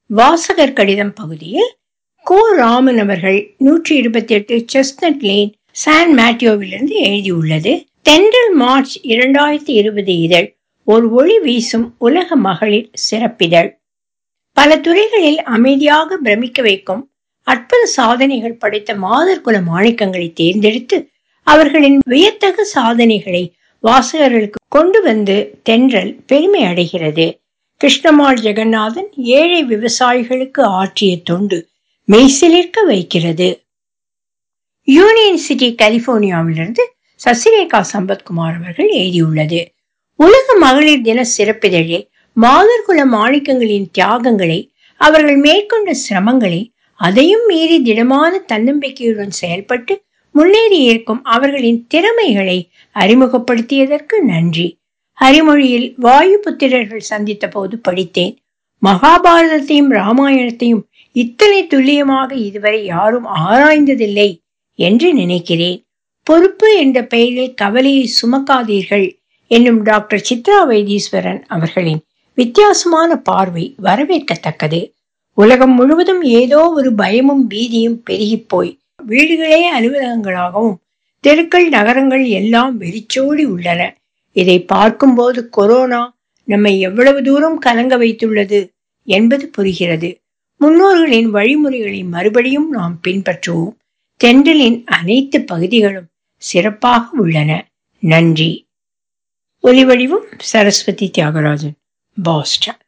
வாசகர் கடிதம் பகுதியில் கோ ராமன் அவர்கள் நூற்றி இருபத்தி எட்டு செஸ்னட் லேன் சான் மேட்டியோவிலிருந்து எழுதியுள்ளது தென்றல் மார்ச் இரண்டாயிரத்தி இருபது இதழ் ஒரு ஒளி வீசும் உலக மகளிர் சிறப்பிதழ் பல துறைகளில் அமைதியாக பிரமிக்க வைக்கும் அற்புத சாதனைகள் படைத்த மாதர்குல மாணிக்கங்களை தேர்ந்தெடுத்து அவர்களின் வியத்தகு சாதனைகளை வாசகர்களுக்கு கொண்டு வந்து தென்றல் பெருமை அடைகிறது கிருஷ்ணமால் ஜெகநாதன் ஏழை விவசாயிகளுக்கு ஆற்றிய தொண்டு மெய்சிலிர்க்க வைக்கிறது யூனியன் சிட்டி கலிபோர்னியாவிலிருந்து சசிரேகா சம்பத்குமார் அவர்கள் எழுதியுள்ளது உலக மகளிர் தின சிறப்பிதழில் மாதர்குல மாணிக்கங்களின் தியாகங்களை அவர்கள் மேற்கொண்ட சிரமங்களை அதையும் மீறி திடமான தன்னம்பிக்கையுடன் செயல்பட்டு முன்னேறி இருக்கும் அவர்களின் திறமைகளை அறிமுகப்படுத்தியதற்கு நன்றி ஹரிமொழியில் வாயு புத்திரர்கள் சந்தித்த போது படித்தேன் மகாபாரதத்தையும் ராமாயணத்தையும் இத்தனை துல்லியமாக இதுவரை யாரும் ஆராய்ந்ததில்லை என்று நினைக்கிறேன் பொறுப்பு என்ற பெயரில் கவலையை சுமக்காதீர்கள் என்னும் டாக்டர் சித்ரா வைத்தீஸ்வரன் அவர்களின் வித்தியாசமான பார்வை வரவேற்கத்தக்கது உலகம் முழுவதும் ஏதோ ஒரு பயமும் பீதியும் பெருகி போய் வீடுகளே அலுவலகங்களாகவும் தெருக்கள் நகரங்கள் எல்லாம் வெறிச்சோடி உள்ளன இதை பார்க்கும்போது கொரோனா நம்மை எவ்வளவு தூரம் கலங்க வைத்துள்ளது என்பது புரிகிறது முன்னோர்களின் வழிமுறைகளை மறுபடியும் நாம் பின்பற்றுவோம் தென்றலின் அனைத்து பகுதிகளும் சிறப்பாக உள்ளன நன்றி ஒலிவடிவும் சரஸ்வதி தியாகராஜன் பாஸ்டன்